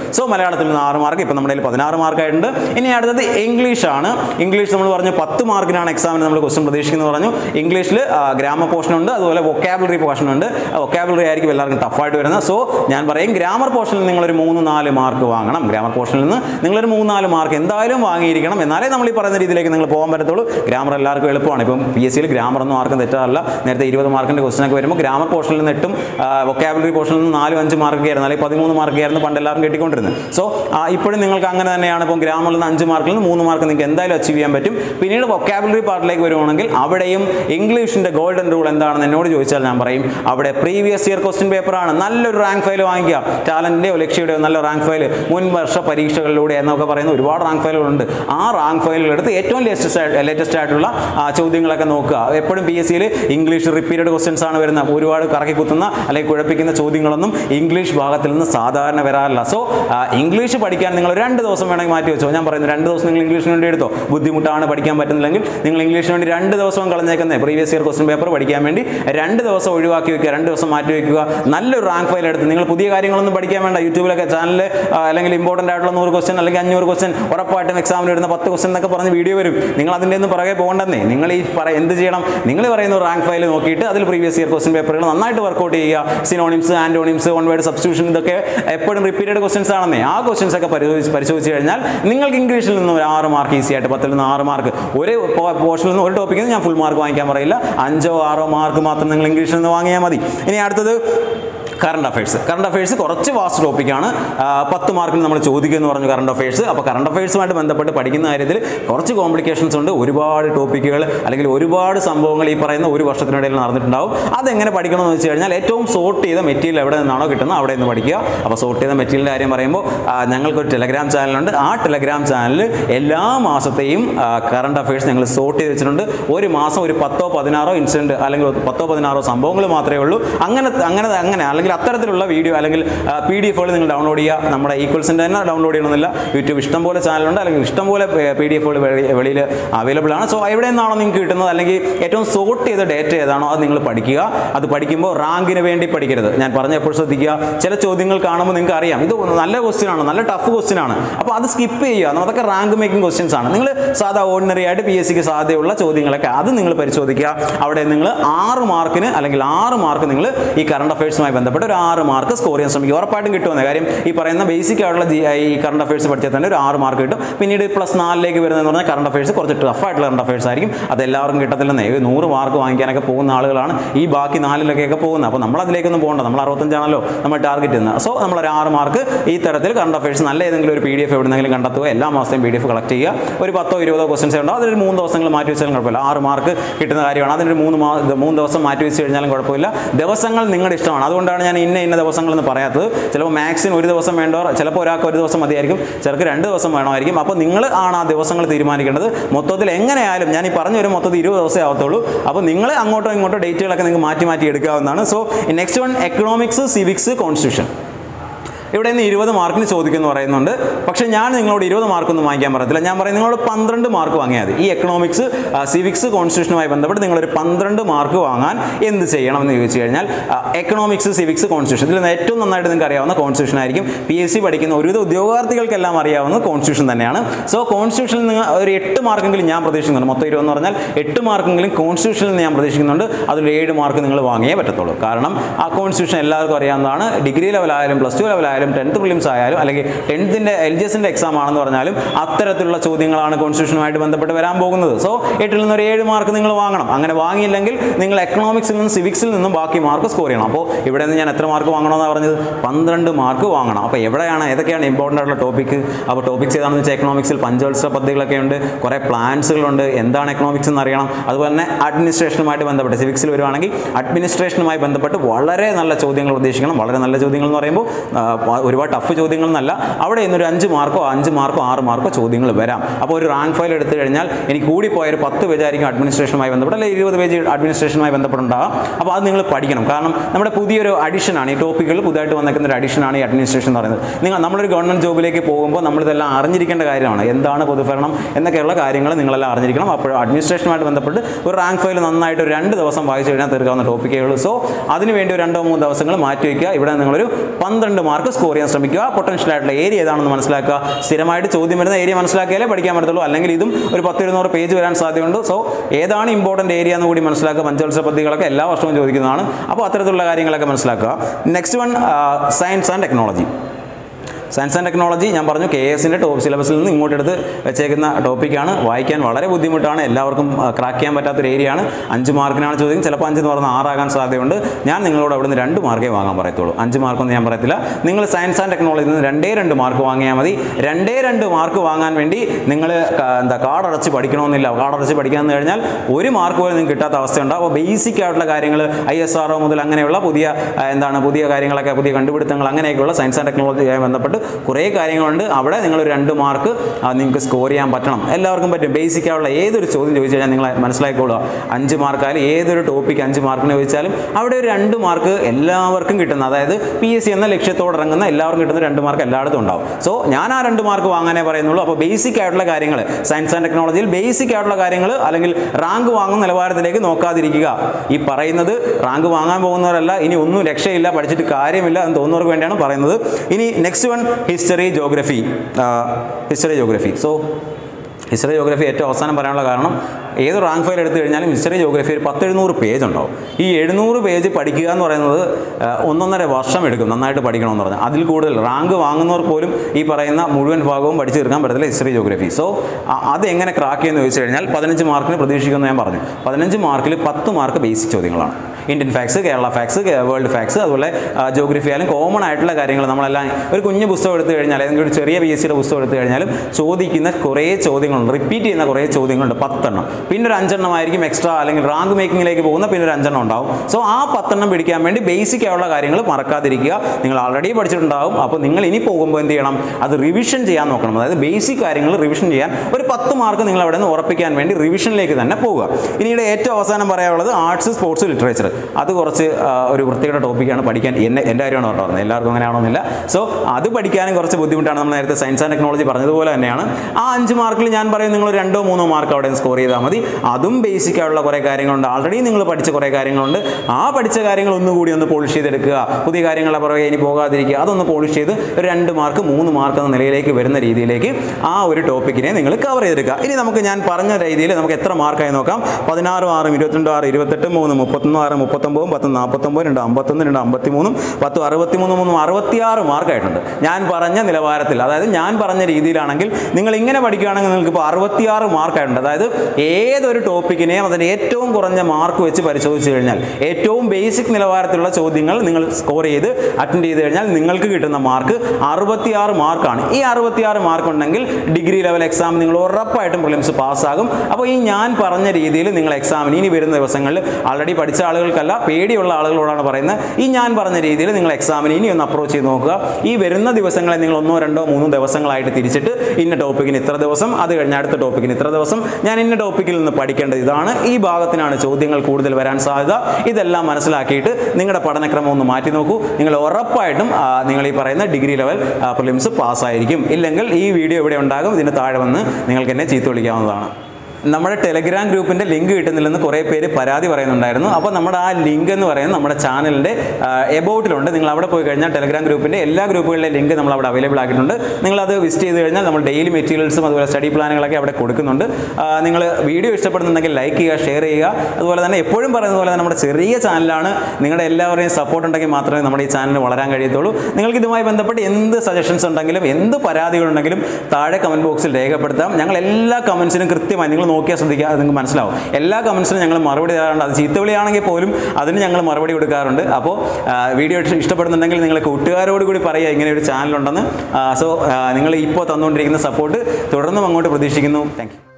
സോ മലയാളത്തിൽ നിന്ന് ആറ് മാർക്ക് ഇപ്പം നമ്മുടെ കയ്യിൽ പതിനാറ് മാർക്കായിട്ടുണ്ട് ഇനി അടുത്തത് ഇംഗ്ലീഷ് ആണ് ഇംഗ്ലീഷ് നമ്മൾ പറഞ്ഞു പത്ത് മാർക്കിനാണ് എക്സാമിന് നമ്മൾ ക്വസ്റ്റ്യൻ പ്രതീക്ഷിക്കുന്നത് പറഞ്ഞു ഇംഗ്ലീഷിൽ ഗ്രാമർ പോർഷൻ ഉണ്ട് അതുപോലെ വൊക്കാബുലറി പോർഷൻ ഉണ്ട് വൊക്കാബുലറി ആയിരിക്കും എല്ലാവർക്കും ടഫായിട്ട് വരുന്നത് സോ ഞാൻ പറയും ഗ്രാമർ പോർഷനിൽ നിങ്ങളൊരു മൂന്ന് നാല് മാർക്ക് വാങ്ങണം ഗ്രാമർ പോർഷനിൽ നിന്ന് നിങ്ങളൊരു മൂന്ന് നാല് മാർക്ക് എന്തായാലും വാങ്ങിയിരിക്കണം എന്നാലേ നമ്മൾ ഈ പറയുന്ന രീതിയിലേക്ക് നിങ്ങൾ പോകാൻ പറ്റത്തുള്ളൂ ഗ്രാമർ എല്ലാവർക്കും എളുപ്പമാണ് ഇപ്പം പി എസ് സിയിൽ ഗ്രാമർ ഒന്നും ആർക്കും തെറ്റാറില്ല നേരത്തെ ഇരുപത് മാർക്കിൻ്റെ ക്വസ്റ്റൻ ഒക്കെ വരുമ്പോൾ ഗ്രാമർ പോർഷനിൽ നിന്ന് എട്ടും വൊക്കാബുലറി പോർഷനിൽ നിന്ന് നാലും അഞ്ച് മാർക്ക് ആയിരുന്നു അല്ലെങ്കിൽ പതിമൂന്ന് മാർക്ക് ആയിരുന്നു പണ്ട് എല്ലാവരും കിട്ടിക്കൊണ്ടിരുന്നത് സോ ഇപ്പോഴും നിങ്ങൾക്ക് അങ്ങനെ തന്നെയാണ് ഇപ്പം ഗ്രാമറിൽ നിന്ന് അഞ്ച് മാർക്കിൽ നിന്ന് മൂന്ന് മാർക്ക് നിങ്ങൾക്ക് എന്തായാലും അച്ചീവ് ചെയ്യാൻ പറ്റും പിന്നീട് വൊക്കാബുലറി പാർട്ടിലേക്ക് വരുവാണെങ്കിൽ അവിടെയും ഇംഗ്ലീഷിൻ്റെ ഗോൾഡൻ റൂൾ എന്താണെന്ന് എന്നോട് ചോദിച്ചാൽ ഞാൻ പറയും അവിടെ പ്രീവിയസ് ഇയർ ക്വസ്റ്റ്യൻ പേപ്പറാണ് നല്ലൊരു റാങ്ക് ഫയൽ വാങ്ങിക്കുക ടാലൻറ്റിൻ്റെയോ ലക്ഷ്യയുടെയോ നല്ല റാങ്ക് ഫയൽ മുൻ വർഷ പരീക്ഷകളിലൂടെ എന്നൊക്കെ പറയുന്ന ഒരുപാട് റാങ്ക് ഫയലുകളുണ്ട് ആ റാങ്ക് ഫയലുകൾ എടുത്ത് ഏറ്റവും ലേറ്റസ്റ്റ് ലേറ്റസ്റ്റ് ആയിട്ടുള്ള ആ, ചോദ്യങ്ങളൊക്കെ നോക്കുക എപ്പോഴും പി എസ് സിയിൽ ഇംഗ്ലീഷ് റിപ്പീറ്റഡ് ക്വസ്റ്റ്യൻസ് ആണ് വരുന്നത് ഒരുപാട് കറക്കി കുത്തുന്ന അല്ലെങ്കിൽ കുഴപ്പിക്കുന്ന ചോദ്യങ്ങളൊന്നും ഇംഗ്ലീഷ് ഭാഗത്തിൽ നിന്ന് സാധാരണ വരാറില്ല സോ ഇംഗ്ലീഷ് പഠിക്കാൻ നിങ്ങൾ രണ്ട് ദിവസം വേണമെങ്കിൽ മാറ്റി വെച്ചോ ഞാൻ പറയുന്നു രണ്ട് ദിവസം നിങ്ങൾ ഇംഗ്ലീഷിന് വേണ്ടി എടുത്തോ ബുദ്ധിമുട്ടാണ് പഠിക്കാൻ പറ്റുന്നില്ലെങ്കിൽ നിങ്ങൾ ഇംഗ്ലീഷിന് വേണ്ടി രണ്ട് ദിവസം കളഞ്ഞേക്കുന്നത് പ്രീവിയസ് ഇയർ ക്വസ്റ്റ്യൻ പേപ്പർ പഠിക്കാൻ വേണ്ടി രണ്ട് ദിവസം ഒഴിവാക്കി വെക്കുക രണ്ട് ദിവസം മാറ്റി വെക്കുക നല്ലൊരു റാങ്ക് ഫയൽ എടുത്ത് നിങ്ങൾ പുതിയ കാര്യങ്ങളൊന്നും പഠിക്കാൻ വേണ്ട യൂട്യൂബിലൊക്കെ ചാനലിൽ അല്ലെങ്കിൽ ഇമ്പോർട്ടൻ്റ് ആയിട്ടുള്ള നൂറ് ക്വസ്റ്റ്യൻ അല്ലെങ്കിൽ അഞ്ഞൂറ് ക്വസ്റ്റ്യൻ ഉറപ്പായിട്ടും എക്സാമിന് വരുന്ന പത്ത് ക്വസ്റ്റ്യൻ എന്നൊക്കെ പറഞ്ഞ് വീഡിയോ വരും നിങ്ങൾ അതിൻ്റെ ഒന്നും പുറകെ പോകണ്ടെന്നേ നിങ്ങൾ ഈ പറ എന്ത് ചെയ്യണം നിങ്ങൾ പറയുന്ന റാങ്ക് ഫയൽ നോക്കിയിട്ട് അതിൽ പ്രീവിയസ് ഇയർ ക്വസ്റ്റ്യൻ പേപ്പറുകൾ നന്നായിട്ട് വർക്കൗട്ട് ചെയ്യുക synonyms antonyms one word substitution ഇതൊക്കെ എപ്പോഴും റിപ്പീറ്റഡ് ക്വസ്റ്റ്യൻസ് ആണെന്നേ ആ ക്വസ്റ്റ്യൻസ് ഒക്കെ പരിശോധിച്ച് പരിശോധിച്ച് കഴിഞ്ഞാൽ നിങ്ങൾക്ക് ഇംഗ്ലീഷിൽ നിന്ന് ഒരു ആറ് മാർക്ക് ഈസി ആയിട്ട് പത്തിൽ നിന്ന് ആറ് മാർക്ക് ഒരു പോർഷനിൽ നിന്ന് ഒരു ടോപ്പിക്കിൽ നിന്ന് ഞാൻ ഫുൾ മാർക്ക് വാങ്ങിക്കാൻ പറയില്ല അഞ്ചോ ആറോ മാർക്ക് മാത്രം നിങ്ങൾ ഇംഗ്ലീഷിൽ നിന്ന് വാങ്ങിയാൽ മതി ഇനി അടുത്തത് കറണ്ട് അഫയേഴ്സ് കറണ്ട് അഫയേഴ്സ് കുറച്ച് വാസ്റ്റ് ടോപ്പിക്കാണ് പത്ത് മാർക്കിന് നമ്മൾ ചോദിക്കുമെന്ന് പറഞ്ഞു കറണ്ട് അഫയേഴ്സ് അപ്പോൾ കറണ്ട് അഫയേഴ്സുമായിട്ട് ബന്ധപ്പെട്ട് പഠിക്കുന്ന കാര്യത്തിൽ കുറച്ച് കോംപ്ലിക്കേഷൻസ് ഉണ്ട് ഒരുപാട് ടോപ്പിക്കുകൾ അല്ലെങ്കിൽ ഒരുപാട് സംഭവങ്ങൾ ഈ പറയുന്ന ഒരു വർഷത്തിനിടയിൽ നടന്നിട്ടുണ്ടാവും അതെങ്ങനെ പഠിക്കണമെന്ന് വെച്ച് കഴിഞ്ഞാൽ ഏറ്റവും സോർട്ട് ചെയ്ത മെറ്റീരിയൽ എവിടെ നിന്നാണോ കിട്ടുന്നത് അവിടെ നിന്ന് പഠിക്കുക അപ്പോൾ സോർട്ട് ചെയ്ത മെറ്റീരിയലിൻ്റെ കാര്യം പറയുമ്പോൾ ആ, ഞങ്ങൾക്കൊരു ടെലഗ്രാം ചാനലുണ്ട് ആ ടെലഗ്രാം ചാനലിൽ എല്ലാ മാസത്തെയും കറണ്ട് അഫയേഴ്സ് ഞങ്ങൾ സോർട്ട് ചെയ്ത് വെച്ചിട്ടുണ്ട് ഒരു മാസം ഒരു പത്തോ പതിനാറോ ഇൻസിഡൻറ്റ് അല്ലെങ്കിൽ ഒരു പത്തോ പതിനാറോ സംഭവങ്ങൾ മാത്രമേ ഉള്ളൂ അങ്ങനെ അങ്ങനെ അങ്ങനെ അല്ലെങ്കിൽ അത്തരത്തിലുള്ള വീഡിയോ അല്ലെങ്കിൽ പി ഡി എഫുകൾ നിങ്ങൾ ഡൗൺലോഡ് ചെയ്യുക നമ്മുടെ ഈക്വൽസിൻ്റെ തന്നെ ഡൗൺലോഡ് ചെയ്യണമെന്നില്ല യൂട്യൂബ് ഇഷ്ടംപോലെ ചാനലുണ്ട് അല്ലെങ്കിൽ ഇഷ്ടംപോലെ പി ഡി എഫുകൾ വെളിയിൽ അവൈലബിൾ ആണ് സോ എവിടെ നിന്നാണോ നിങ്ങൾക്ക് കിട്ടുന്നത് അല്ലെങ്കിൽ ഏറ്റവും സോർട്ട് ചെയ്ത ഡേറ്റ ഏതാണോ അത് നിങ്ങൾ പഠിക്കുക അത് പഠിക്കുമ്പോൾ റാങ്കിന് വേണ്ടി പഠിക്കരുത് ഞാൻ പറഞ്ഞ എപ്പോഴും ശ്രദ്ധിക്കുക ചില ചോദ്യങ്ങൾ കാണുമ്പോൾ നിങ്ങൾക്ക് അറിയാം ഇത് നല്ല ക്വസ്റ്റ്യൻ ആണ് നല്ല ടഫ് ക്വസ്റ്റ്യൻ ആണ് അപ്പോൾ അത് സ്കിപ്പ് ചെയ്യുക അതൊക്കെ റാങ്ക് മേക്കിംഗ് ക്വസ്റ്റ്യൻസ് ആണ് നിങ്ങൾ സാധാ ഓർഡിനറി ആയിട്ട് പി എസ് സിക്ക് സാധ്യതയുള്ള ചോദ്യങ്ങളൊക്കെ അത് നിങ്ങൾ പരിശോധിക്കുക അവിടെ നിങ്ങൾ ആറ് മാർക്കിന് അല്ലെങ്കിൽ ആറ് മാർക്ക് നിങ്ങൾ ഈ കറണ്ട് അഫയേഴ്സുമായി ബന്ധപ്പെട്ട് ഒരു ആറ് മാർക്ക് സ്കോർ ചെയ്യാൻ ശ്രമിക്കുക ഉറപ്പായിട്ടും കിട്ടുമെന്ന് കാര്യം ഈ പറയുന്ന ബേസിക് ആയിട്ടുള്ള ജി ഈ കറണ്ട് അഫയേഴ്സ് പഠിച്ചാൽ തന്നെ ഒരു ആറ് മാർക്ക് കിട്ടും പിന്നീട് പ്ലസ് നാലിലേക്ക് വരുന്നതെന്ന് പറഞ്ഞാൽ കറണ്ട് അഫയേഴ്സ് കുറച്ച് ടഫ് ആയിട്ടുള്ള കറണ്ട് അഫയേഴ്സ് ആയിരിക്കും അത് എല്ലാവർക്കും കിട്ടത്തില്ലെന്നേ ഒരു നൂറ് മാർക്ക് വാങ്ങിക്കാനൊക്കെ പോകുന്ന ആളുകളാണ് ഈ ബാക്കി നാലിലൊക്കെയൊക്കെ പോകുന്നത് അപ്പോൾ നമ്മൾ അതിലേക്കൊന്നും പോകണ്ട നമ്മൾ അറുപത്തഞ്ചാണല്ലോ നമ്മൾ ടാർഗറ്റ് ചെയ്യുന്നത് സോ നമ്മൾ ഒരു ആറ് മാർക്ക് ഈ തരത്തിൽ കറണ്ട് അഫയേഴ്സ് നല്ല ഏതെങ്കിലും ഒരു പി ഡി എഫ് എവിടെന്നെങ്കിലും കണ്ടെത്തുക എല്ലാ മാസത്തെയും പി ഡി എഫ് കളക്ട് ചെയ്യുക ഒരു പത്തോ ഇരുപതോ ക്വസ്റ്റൻസ് ഉണ്ടാവും അതൊരു മൂന്ന് ദിവസങ്ങൾ മാറ്റി വെച്ചാലും കുഴപ്പമില്ല ആറ് മാർക്ക് കിട്ടുന്ന കാര്യമാണ് അതിനൊരു മൂന്ന് മാ മൂന്ന് ദിവസം മാറ്റി വെച്ച് കഴിഞ്ഞാലും കുഴപ്പമില്ല ദിവസങ്ങൾ നിങ്ങളുടെ ഇഷ്ടമാണ് അതുകൊണ്ടാണ് ഞാൻ ഇന്ന ഇന്ന ദിവസങ്ങൾ എന്ന് പറയാത്തത് ചിലപ്പോൾ മാക്സിമം ഒരു ദിവസം വേണ്ടവർ ചിലപ്പോൾ ഒരാൾക്ക് ഒരു ദിവസം മതിയായിരിക്കും ചിലർക്ക് രണ്ട് ദിവസം വേണമായിരിക്കും അപ്പോൾ നിങ്ങൾ ആണ് ആ ദിവസങ്ങൾ തീരുമാനിക്കേണ്ടത് മൊത്തത്തിൽ എങ്ങനെയായാലും ഞാൻ ഈ പറഞ്ഞു വരും മൊത്തത്തിൽ ഇരുപത് ദിവസമേ ആവത്തുള്ളൂ അപ്പോൾ നിങ്ങൾ അങ്ങോട്ടോ ഇങ്ങോട്ടോ ഡേറ്റുകളൊക്കെ നിങ്ങൾക്ക് മാറ്റി മാറ്റി എടുക്കാവുന്നതാണ് so next one economics civics constitution ഇവിടെ നിന്ന് ഇരുപത് മാർക്കിന് ചോദിക്കുമെന്ന് പറയുന്നുണ്ട് പക്ഷേ ഞാൻ നിങ്ങളോട് ഇരുപത് മാർക്കൊന്നും വാങ്ങിക്കാൻ പറയത്തില്ല ഞാൻ പറയും നിങ്ങളോട് പന്ത്രണ്ട് മാർക്ക് വാങ്ങിയാൽ മതി ഈ എക്കണോമിക്സ് സിവിക്സ് കോൺസ്റ്റിറ്റ്യൂഷനുമായി ബന്ധപ്പെട്ട് നിങ്ങളൊരു പന്ത്രണ്ട് മാർക്ക് വാങ്ങാൻ എന്ത് ചെയ്യണം എന്ന് ചോദിച്ചു കഴിഞ്ഞാൽ എക്കണോമിക്സ് സിവിക്സ് കോൺസ്റ്റിറ്റ്യൂഷൻ ഇതിൽ നിന്ന് ഏറ്റവും നന്നായിട്ട് നിങ്ങൾക്ക് അറിയാവുന്ന കോൺസ്റ്റിറ്റ്യൂഷൻ ആയിരിക്കും പി എസ് സി പഠിക്കുന്ന ഒരുവിധ ഉദ്യോഗാർത്ഥികൾക്കെല്ലാം അറിയാവുന്ന കോൺസ്റ്റിറ്റ്യൂഷൻ തന്നെയാണ് സോ കോൺസ്റ്റിറ്റ്യൂഷനിൽ നിന്ന് ഒരു എട്ട് മാർക്കെങ്കിലും ഞാൻ പ്രതീക്ഷിക്കുന്നുണ്ട് മൊത്തം ഇരുപതെന്ന് പറഞ്ഞാൽ എട്ട് മാർക്കെങ്കിലും കോൺസ്റ്റിറ്റ്യൂഷനിൽ നിന്ന് ഞാൻ പ്രതീക്ഷിക്കുന്നുണ്ട് അതിൽ ഏഴ് മാർക്ക് നിങ്ങൾ വാങ്ങിയേ പറ്റത്തുള്ളൂ കാരണം ആ കോൺസ്റ്റിറ്റ്യൂഷൻ എല്ലാവർക്കും അറിയാവുന്നതാണ് ഡിഗ്രി ലെവലായാലും പ്ലസ് ടു ലെവലായാലും ടെൻത്ത് പ്രിലിംസ് ആയാലും അല്ലെങ്കിൽ ടെൻത്തിൻ്റെ എൽ ജി എസിൻ്റെ എക്സാം ആണെന്ന് പറഞ്ഞാലും അത്തരത്തിലുള്ള ചോദ്യങ്ങളാണ് കോൺസ്റ്റിറ്റ്യൂഷനുമായിട്ട് ബന്ധപ്പെട്ട് വരാൻ പോകുന്നത് സോ എട്ടിൽ നിന്ന് ഒരു ഏഴ് മാർക്ക് നിങ്ങൾ വാങ്ങണം അങ്ങനെ വാങ്ങിയില്ലെങ്കിൽ നിങ്ങൾ എക്കണോമിക്സിൽ നിന്നും സിവിക്സിൽ നിന്നും ബാക്കി മാർക്ക് സ്കോർ ചെയ്യണം അപ്പോൾ ഇവിടെ നിന്ന് ഞാൻ എത്ര മാർക്ക് വാങ്ങണമെന്നാണ് പറഞ്ഞത് പന്ത്രണ്ട് മാർക്ക് വാങ്ങണം അപ്പോൾ എവിടെയാണ് ഏതൊക്കെയാണ് ഇമ്പോർട്ടൻ്റ് ആയിട്ടുള്ള ടോപ്പിക്ക് അപ്പോൾ ടോപ്പിക്സ് ഏതാണെന്ന് വെച്ചാൽ എക്കണോമിക്സിൽ പഞ്ചവത്സര പദ്ധതികളൊക്കെ ഉണ്ട് കുറേ പ്ലാൻസുകളുണ്ട് എന്താണ് എക്കണോമിക്സ് എന്ന് അറിയണം അതുപോലെ തന്നെ അഡ്മിനിസ്ട്രേഷനുമായിട്ട് ബന്ധപ്പെട്ട് സിവിക്സിൽ വരുവാണെങ്കിൽ അഡ്മിനിസ്ട്രേഷനുമായി ബന്ധപ്പെട്ട് വളരെ നല്ല ചോദ്യങ്ങൾ പ്രതീക്ഷിക്കണം വളരെ നല്ല ചോദ്യങ്ങൾ എന്ന് പറയുമ്പോൾ ആ, പ- ഒരുപാട് ടഫ് ചോദ്യങ്ങൾ എന്നല്ല അവിടെ ഇന്നൊരു അഞ്ച് മാർക്കോ അഞ്ച് മാർക്കോ ആറ് മാർക്കോ ചോദ്യങ്ങൾ വരാം അപ്പോൾ ഒരു റാങ്ക് ഫയൽ എടുത്തു കഴിഞ്ഞാൽ എനിക്ക് കൂടിപ്പോയ ഒരു പത്ത് പേജ് ആയിരിക്കും അഡ്മിനിസ്ട്രേഷനുമായി ബന്ധപ്പെട്ട് അല്ലെങ്കിൽ ഇരുപത് പേജ് അഡ്മിനിസ്ട്രേഷനുമായി ബന്ധപ്പെട്ടുണ്ടാകാം അപ്പോൾ അത് നിങ്ങൾ പഠിക്കണം കാരണം നമ്മുടെ പുതിയൊരു അഡിഷനാണ് ഈ ടോപ്പിക്കുകൾ പുതുതായിട്ട് വന്നേക്കുന്ന ഒരു അഡിഷനാണ് ഈ അഡ്മിനിസ്ട്രേഷൻ എന്ന് പറയുന്നത് നിങ്ങൾ നമ്മളൊരു ഗവൺമെൻറ് ജോബിലേക്ക് പോകുമ്പോൾ നമ്മളിതെല്ലാം അറിഞ്ഞിരിക്കേണ്ട കാര്യമാണ് എന്താണ് പൊതുഭരണം എന്നൊക്കെയുള്ള കാര്യങ്ങൾ നിങ്ങളെല്ലാം അറിഞ്ഞിരിക്കണം അപ്പോൾ അഡ്മിനിസ്ട്രേഷനുമായിട്ട് ബന്ധപ്പെട്ട് ഒരു റാങ്ക് ഫയൽ നന്നായിട്ട് ഒരു രണ്ട് ദിവസം വായിച്ചു കഴിഞ്ഞാൽ തീർക്കാവുന്ന ടോപ്പിക്കേ ഉള്ളൂ സോ അതിനുവേണ്ടി ഒരു രണ്ടോ മൂന്നോ ദിവസങ്ങൾ മാറ്റി വയ്ക്കുക ഇവിടെ നിങ്ങളൊരു പന്ത്രണ്ട് മാർക്ക് സ്കോർ ചെയ്യാൻ ശ്രമിക്കുക പൊട്ടൻഷ്യൽ ആയിട്ടുള്ള ഏരിയ ഏതാണെന്ന് മനസ്സിലാക്കുക സ്ഥിരമായിട്ട് ചോദ്യം വരുന്ന ഏരിയ മനസ്സിലാക്കിയാലേ പഠിക്കാൻ പറ്റത്തുള്ളൂ അല്ലെങ്കിൽ ഇതും ഒരു പത്ത് ഇരുന്നൂറ് പേജ് വരാൻ സാധ്യതയുണ്ട് സോ ഏതാണ് ഇമ്പോർട്ടൻറ്റ് ഏരിയ എന്ന് കൂടി മനസ്സിലാക്കുക പഞ്ചവത്സര പദ്ധതികളൊക്കെ എല്ലാ വർഷവും ചോദിക്കുന്നതാണ് അപ്പോൾ അത്തരത്തിലുള്ള കാര്യങ്ങളൊക്കെ മനസ്സിലാക്കുക next one science and technology science and technology ഞാൻ പറഞ്ഞു കെ എസിൻ്റെ ടോപ്പ് സിലബസിൽ നിന്ന് ഇങ്ങോട്ട് എടുത്ത് വെച്ചേക്കുന്ന ടോപ്പിക്കാണ് വായിക്കാൻ വളരെ ബുദ്ധിമുട്ടാണ് എല്ലാവർക്കും ക്രാക്ക് ചെയ്യാൻ പറ്റാത്തൊരു ഏരിയയാണ് അഞ്ച് മാർക്കിനാണ് ചോദിക്കുന്നത് ചിലപ്പോൾ അഞ്ച് എന്ന് പറഞ്ഞാൽ ആറാകാൻ സാധ്യതയുണ്ട് ഞാൻ നിങ്ങളോട് അവിടുന്ന് രണ്ട് മാർക്കേ വാങ്ങാൻ പറയത്തുള്ളൂ അഞ്ച് മാർക്കൊന്നും ഞാൻ പറയത്തില്ല നിങ്ങൾ സയൻസ് ആൻഡ് ടെക്നോളജിയിൽ നിന്ന് രണ്ടേ രണ്ട് മാർക്ക് വാങ്ങിയാൽ മതി രണ്ടേ രണ്ട് മാർക്ക് വാങ്ങാൻ വേണ്ടി നിങ്ങൾ എന്താ കാർഡടച്ച് പഠിക്കണമെന്നില്ല കാർഡടച്ച് പഠിക്കാമെന്ന് കഴിഞ്ഞാൽ ഒരു മാർക്ക് പോലും നിങ്ങൾക്ക് കിട്ടാത്ത അവസ്ഥയുണ്ട് അപ്പോൾ ബേസിക് ആയിട്ടുള്ള കാര്യങ്ങൾ ഐ എസ് ആർ മുതൽ അങ്ങനെയുള്ള പുതിയ ആ, എന്താണ് പുതിയ കാര്യങ്ങളൊക്കെ പുതിയ കണ്ടുപിടുത്തങ്ങൾ അങ്ങനെയൊക്കെയുള്ള സയൻസ് ആൻഡ് ടെക്നോളജിയുമായി ബന്ധപ്പെട്ട് കുറേ കാര്യങ്ങളുണ്ട് അവിടെ നിങ്ങൾ ഒരു രണ്ട് മാർക്ക് നിങ്ങൾക്ക് സ്കോർ ചെയ്യാൻ പറ്റണം എല്ലാവർക്കും പറ്റും ബേസിക് ആയിട്ടുള്ള ഏതൊരു ചോദ്യം ചോദിച്ചു കഴിഞ്ഞാൽ നിങ്ങൾ മനസ്സിലാക്കിക്കൊള്ളുക അഞ്ച് മാർക്കായാലും ഏതൊരു ടോപ്പിക്ക് അഞ്ച് മാർക്കിന് ചോദിച്ചാലും അവിടെ ഒരു രണ്ട് മാർക്ക് എല്ലാവർക്കും കിട്ടുന്ന അതായത് പി എസ് സി എന്ന ലക്ഷ്യത്തോടെ ഇറങ്ങുന്ന എല്ലാവർക്കും കിട്ടുന്ന രണ്ട് മാർക്ക് എല്ലായിടത്തും ഉണ്ടാവും സോ ഞാൻ ആ രണ്ട് മാർക്ക് വാങ്ങാനേ പറയുന്നുള്ളൂ അപ്പോൾ ബേസിക് ആയിട്ടുള്ള കാര്യങ്ങൾ സയൻസ് ആൻഡ് ടെക്നോളജിയിൽ ബേസിക് ആയിട്ടുള്ള കാര്യങ്ങൾ അല്ലെങ്കിൽ റാങ്ക് വാങ്ങുന്ന നിലവാരത്തിലേക്ക് നോക്കാതിരിക്കുക ഈ പറയുന്നത് റാങ്ക് വാങ്ങാൻ പോകുന്നവരല്ല ഇനി ഒന്നും രക്ഷയില്ല പഠിച്ചിട്ട് കാര്യമില്ല എന്ന് തോന്നുന്നവർക്ക് വേണ്ടിയാണ് പറയുന്നത് ഇനി next one history geography history geography so history geography ഏറ്റവും അവസാനം പറയാനുള്ള കാരണം ഏത് റാങ്ക് ഫയൽ എടുത്തു കഴിഞ്ഞാലും ഹിസ്റ്ററി ജോഗ്രഫി ഒരു പത്ത് എഴുന്നൂറ് പേജ് ഉണ്ടാവും ഈ എഴുന്നൂറ് പേജ് പഠിക്കുക എന്ന് പറയുന്നത് ആ, ഒന്നൊന്നര വർഷം എടുക്കും നന്നായിട്ട് പഠിക്കണമെന്ന് പറഞ്ഞാൽ അതിൽ കൂടുതൽ റാങ്ക് വാങ്ങുന്നവർ പോലും ഈ പറയുന്ന മുഴുവൻ ഭാഗവും പഠിച്ചു തീർക്കാൻ പറ്റത്തില്ല ഹിസ്റ്ററി ജോഗ്രഫി സോ അത് എങ്ങനെ ക്രാക്ക് ചെയ്യുമെന്ന് ചോദിച്ചു കഴിഞ്ഞാൽ പതിനഞ്ച് മാർക്കിന് പ്രതീക്ഷിക്കുമെന്ന് ഞാൻ പറഞ്ഞു പതിനഞ്ച് മാർക്കിൽ പത്ത് മാർക്ക് ബേസിക് ചോദ്യങ്ങളാണ് Indian facts Kerala facts world facts അതുപോലെ ജോഗ്രഫി ആയാലും കോമൺ ആയിട്ടുള്ള കാര്യങ്ങൾ നമ്മളെല്ലാം ഒരു കുഞ്ഞു പുസ്തകം എടുത്തു കഴിഞ്ഞാൽ അല്ലെങ്കിൽ ഒരു ചെറിയ പി എസ് സിയുടെ പുസ്തകം എടുത്തു കഴിഞ്ഞാലും ചോദിക്കുന്ന കുറേ ചോദ്യങ്ങളുണ്ട് റിപ്പീറ്റ് ചെയ്യുന്ന കുറേ ചോദ്യങ്ങളുണ്ട് പത്തെണ്ണം പിന്നെ ഒരു അഞ്ചെണ്ണം ആയിരിക്കും എക്സ്ട്രാ അല്ലെങ്കിൽ റാങ്ക് മേക്കിങ്ങിലേക്ക് പോകുന്ന പിന്നെ ഒരു അഞ്ചെണ്ണം ഉണ്ടാവും സോ ആ പത്തെണ്ണം പിടിക്കാൻ വേണ്ടി ബേസിക് ആയുള്ള കാര്യങ്ങൾ മറക്കാതിരിക്കുക നിങ്ങൾ ആൾറെഡി പഠിച്ചിട്ടുണ്ടാവും അപ്പോൾ നിങ്ങൾ ഇനി പോകുമ്പോൾ എന്ത് ചെയ്യണം അത് റിവിഷൻ ചെയ്യാൻ നോക്കണം അതായത് ബേസിക് കാര്യങ്ങൾ റിവിഷൻ ചെയ്യാൻ ഒരു പത്ത് മാർക്ക് നിങ്ങൾ അവിടെ നിന്ന് ഉറപ്പിക്കാൻ വേണ്ടി റിവിഷനിലേക്ക് തന്നെ പോവുക ഇനിയുടെ ഏറ്റവും അവസാനം പറയാനുള്ളത് ആർട്സ് സ്പോർട്സ് ലിറ്ററേച്ചർ അത് കുറച്ച് ആ, ഒരു വൃത്തിയുടെ ടോപ്പിക്കാണ് പഠിക്കാൻ എന്നെ എൻ്റെ കാര്യമാണ് കേട്ടോ പറഞ്ഞത് എല്ലാവർക്കും അങ്ങനെ ആവണമെന്നില്ല സോ അത് പഠിക്കാനും കുറച്ച് ബുദ്ധിമുട്ടാണ് നമ്മൾ നേരത്തെ സയൻസ് ആൻഡ് ടെക്നോളജി പറഞ്ഞതുപോലെ തന്നെയാണ് ആ അഞ്ച് മാർക്കിൽ ഞാൻ പറയും നിങ്ങൾ രണ്ടോ മൂന്നോ മാർക്ക് അവിടെ സ്കോർ ചെയ്താൽ മതി അതും ബേസിക് ആയിട്ടുള്ള കുറേ കാര്യങ്ങളുണ്ട് ആൾറെഡി നിങ്ങൾ പഠിച്ച കുറേ കാര്യങ്ങളുണ്ട് ആ പഠിച്ച കാര്യങ്ങൾ ഒന്നുകൂടി ഒന്ന് പോളിഷ് ചെയ്തെടുക്കുക പുതിയ കാര്യങ്ങളുടെ പുറകെ ഇനി പോകാതിരിക്കുക അതൊന്ന് പോളിഷ് ചെയ്ത് ഒരു രണ്ട് മാർക്ക് മൂന്ന് മാർക്ക് എന്ന നിലയിലേക്ക് വരുന്ന രീതിയിലേക്ക് ആ ഒരു ടോപ്പിക്കിനെ നിങ്ങൾ കവർ ചെയ്തെടുക്കുക ഇനി നമുക്ക് ഞാൻ പറഞ്ഞ രീതിയിൽ നമുക്ക് എത്ര മാർക്കായി നോക്കാം പതിനാറും ആറും ഇരുപത്തിരണ്ടും ആറ് ഇരുപത്തെട്ട് മൂന്ന് മുപ്പത്തൊന്ന് ആറ് മുപ്പത്തൊമ്പതും പത്ത് നാൽപ്പത്തൊമ്പത് രണ്ട് അമ്പത്തൊന്ന് രണ്ട് അമ്പത്തി മൂന്നും പത്ത് അറുപത്തി മൂന്ന് മൂന്നും അറുപത്തിയാറ് മാർക്കായിട്ടുണ്ട് ഞാൻ പറഞ്ഞ നിലവാരത്തിൽ അതായത് ഞാൻ പറഞ്ഞ രീതിയിലാണെങ്കിൽ നിങ്ങൾ ഇങ്ങനെ പഠിക്കുകയാണെങ്കിൽ നിങ്ങൾക്ക് ഇപ്പോൾ അറുപത്തിയാറ് മാർക്കായിട്ടുണ്ട് അതായത് ഏതൊരു ടോപ്പിക്കിനെയും അതിന് ഏറ്റവും കുറഞ്ഞ മാർക്ക് വെച്ച് പരിശോധിച്ച് കഴിഞ്ഞാൽ ഏറ്റവും ബേസിക് നിലവാരത്തിലുള്ള ചോദ്യങ്ങൾ നിങ്ങൾ സ്കോർ ചെയ്ത് അറ്റൻഡ് ചെയ്ത് കഴിഞ്ഞാൽ നിങ്ങൾക്ക് കിട്ടുന്ന മാർക്ക് അറുപത്തിയാറ് മാർക്കാണ് ഈ അറുപത്തിയാറ് മാർക്ക് ഉണ്ടെങ്കിൽ ഡിഗ്രി ലെവൽ എക്സാം നിങ്ങൾ ഉറപ്പായിട്ടും പ്രിലിംസ് പാസ്സാകും അപ്പോൾ ഈ ഞാൻ പറഞ്ഞ രീതിയിൽ നിങ്ങൾ എക്സാമിന് ഇനി വരുന്ന ദിവസങ്ങളിൽ ആൾറെഡി പഠിച്ച ആളുകൾക്കല്ല പേടിയുള്ള ആളുകളോടാണ് പറയുന്നത് ഈ ഞാൻ പറഞ്ഞ രീതിയിൽ നിങ്ങൾ എക്സാമിന് ഇനി ഒന്ന് അപ്രോച്ച് ചെയ്ത് നോക്കുക ഈ വരുന്ന ദിവസങ്ങളെ നിങ്ങൾ ഒന്നോ രണ്ടോ മൂന്നോ ദിവസങ്ങളായിട്ട് തിരിച്ചിട്ട് ഇന്ന ടോപ്പിക്കിന് ഇത്ര ദിവസം അത് കഴിഞ്ഞ് അടുത്ത ടോപ്പിക്കിന് ഇത്ര ദിവസം ഞാൻ ഇന്ന ടോപ്പിക്കിൽ നിന്ന് പഠിക്കേണ്ടത് ഇതാണ് ഈ ഭാഗത്തിനാണ് ചോദ്യങ്ങൾ കൂടുതൽ വരാൻ സാധ്യത ഇതെല്ലാം മനസ്സിലാക്കിയിട്ട് നിങ്ങളുടെ പഠനക്രമം ഒന്ന് മാറ്റി നോക്കൂ നിങ്ങൾ ഉറപ്പായിട്ടും ആ, നിങ്ങൾ ഈ പറയുന്ന ഡിഗ്രി ലെവൽ പ്രിലിംസ് പാസ്സായിരിക്കും ഇല്ലെങ്കിൽ ഈ വീഡിയോ ഇവിടെ ഉണ്ടാകും ഇതിന് താഴെ വന്ന് നിങ്ങൾക്ക് എന്നെ ചീത്ത വിളിക്കാവുന്നതാണ് നമ്മുടെ ടെലഗ്രാം ഗ്രൂപ്പിൻ്റെ ലിങ്ക് കിട്ടുന്നില്ലെന്ന് കുറേ പേര് പരാതി പറയുന്നുണ്ടായിരുന്നു അപ്പോൾ നമ്മുടെ ആ ലിങ്ക് എന്ന് പറയുന്നത് നമ്മുടെ ചാനലിൻ്റെ എബൌട്ടിലുണ്ട് നിങ്ങൾ അവിടെ പോയി കഴിഞ്ഞാൽ ടെലഗ്രാം ഗ്രൂപ്പിൻ്റെ എല്ലാ ഗ്രൂപ്പുകളിലെ ലിങ്ക് നമ്മൾ അവിടെ അവൈലബിൾ ആക്കിയിട്ടുണ്ട് നിങ്ങൾ അത് വിസിറ്റ് ചെയ്ത് കഴിഞ്ഞാൽ നമ്മൾ ഡെയിലി മെറ്റീരിയൽസും അതുപോലെ സ്റ്റഡി പ്ലാനുകളൊക്കെ അവിടെ കൊടുക്കുന്നുണ്ട് നിങ്ങൾ വീഡിയോ ഇഷ്ടപ്പെടുന്നുണ്ടെങ്കിൽ ലൈക്ക് ചെയ്യുക ഷെയർ ചെയ്യുക അതുപോലെ തന്നെ എപ്പോഴും പറയുന്ന പോലെ തന്നെ നമ്മുടെ ചെറിയ ചാനലാണ് നിങ്ങളുടെ എല്ലാവരുടെയും സപ്പോർട്ട് ഉണ്ടെങ്കിൽ മാത്രമേ നമ്മുടെ ഈ ചാനൽ വളരാൻ കഴിയത്തുള്ളൂ നിങ്ങൾക്ക് ഇതുമായി ബന്ധപ്പെട്ട് എന്ത് സജഷൻസ് ഉണ്ടെങ്കിലും എന്ത് പരാതികളുണ്ടെങ്കിലും താഴെ കമൻറ്റ് ബോക്സിൽ രേഖപ്പെടുത്താം ഞങ്ങൾ എല്ലാ കമൻസിനും കൃത്യമായി നിങ്ങൾ നോക്കിയാൽ ശ്രദ്ധിക്കുക അത് നിങ്ങൾക്ക് മനസ്സിലാവും എല്ലാ കമൻസിനും ഞങ്ങൾ മറുപടി തരാറുണ്ട് അത് ചീത്തവിളിയാണെങ്കിൽ പോലും അതിന് ഞങ്ങൾ മറുപടി കൊടുക്കാറുണ്ട് അപ്പോൾ വീഡിയോ ഇഷ്ടപ്പെടുന്നുണ്ടെങ്കിൽ നിങ്ങൾ കൂട്ടുകാരോട് കൂടി പറയുക ഇങ്ങനെ ഒരു ചാനലുണ്ടെന്ന് സോ നിങ്ങൾ ഇപ്പോൾ തന്നുകൊണ്ടിരിക്കുന്ന സപ്പോർട്ട് തുടർന്നും അങ്ങോട്ട് പ്രതീക്ഷിക്കുന്നു താങ്ക് യു